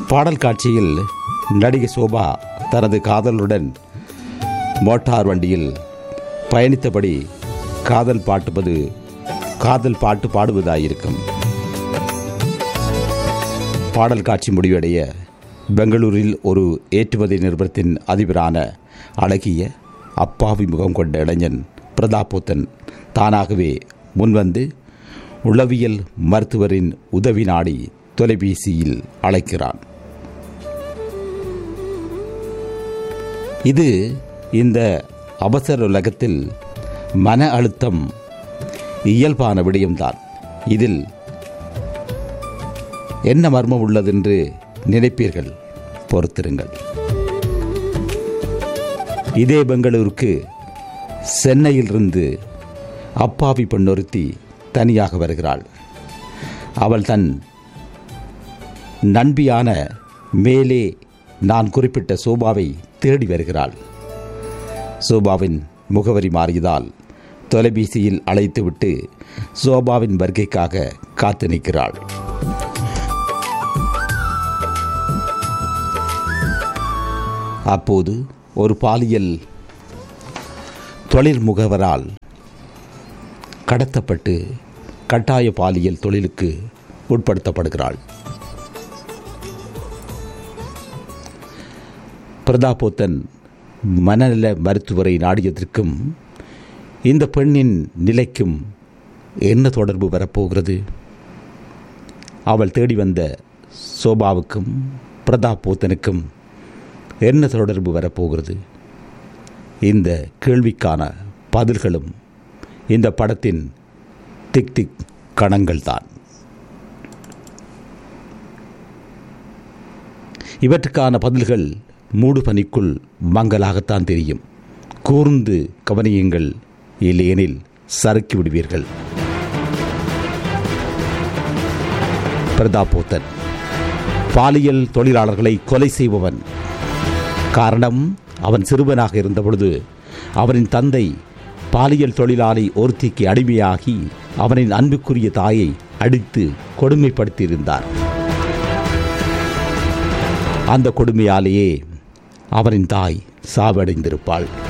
பாடல் காட்சியில் நடிகை சோபா தனது காதலுடன் மோட்டார் வண்டியில் பயணித்தபடி காதல் பாட்டுவது காதல் பாட்டு பாடுவதாயிருக்கும் பாடல் காட்சி முடிவடைய பெங்களூரில் ஒரு ஏற்றுமதி நிறுவனத்தின் அதிபரான அழகிய அப்பாவி முகம் கொண்ட இளைஞன் பிரதாபோத்தன் தானாகவே முன்வந்து உளவியல் மருத்துவரின் உதவி நாடி தொலைபேசியில் அழைக்கிறான் இது இந்த அவசர உலகத்தில் மன அழுத்தம் இயல்பான விடயம்தான் இதில் என்ன மர்மம் உள்ளதென்று நினைப்பீர்கள் பொறுத்திருங்கள் இதே பெங்களூருக்கு சென்னையிலிருந்து அப்பாவி பெண்ணொருத்தி தனியாக வருகிறாள் அவள் தன் நண்பியான மேலே நான் குறிப்பிட்ட சோபாவை தேடி வருகிறாள் சோபாவின் முகவரி மாறியதால் தொலைபேசியில் அழைத்துவிட்டு சோபாவின் வருகைக்காக காத்து நிற்கிறாள் அப்போது ஒரு பாலியல் தொழில் முகவரால் கடத்தப்பட்டு கட்டாய பாலியல் தொழிலுக்கு உட்படுத்தப்படுகிறாள் பிரதாபோத்தன் மனநல மருத்துவரை நாடியதற்கும் இந்த பெண்ணின் நிலைக்கும் என்ன தொடர்பு வரப்போகிறது அவள் தேடி வந்த சோபாவுக்கும் பிரதாபோத்தனுக்கும் என்ன தொடர்பு வரப்போகிறது இந்த கேள்விக்கான பதில்களும் இந்த படத்தின் திக் திக் கணங்கள் தான் இவற்றுக்கான பதில்கள் மூடு பனிக்குள் மங்கலாகத்தான் தெரியும் கூர்ந்து கவனியுங்கள் இல்லையெனில் சறுக்கி விடுவீர்கள் பிரதாபோத்தன் பாலியல் தொழிலாளர்களை கொலை செய்பவன் காரணம் அவன் சிறுவனாக இருந்தபொழுது அவனின் தந்தை பாலியல் தொழிலாளி ஒருத்திக்கு அடிமையாகி அவனின் அன்புக்குரிய தாயை அடித்து கொடுமைப்படுத்தியிருந்தார் அந்த கொடுமையாலேயே அவனின் தாய் சாவடைந்திருப்பாள்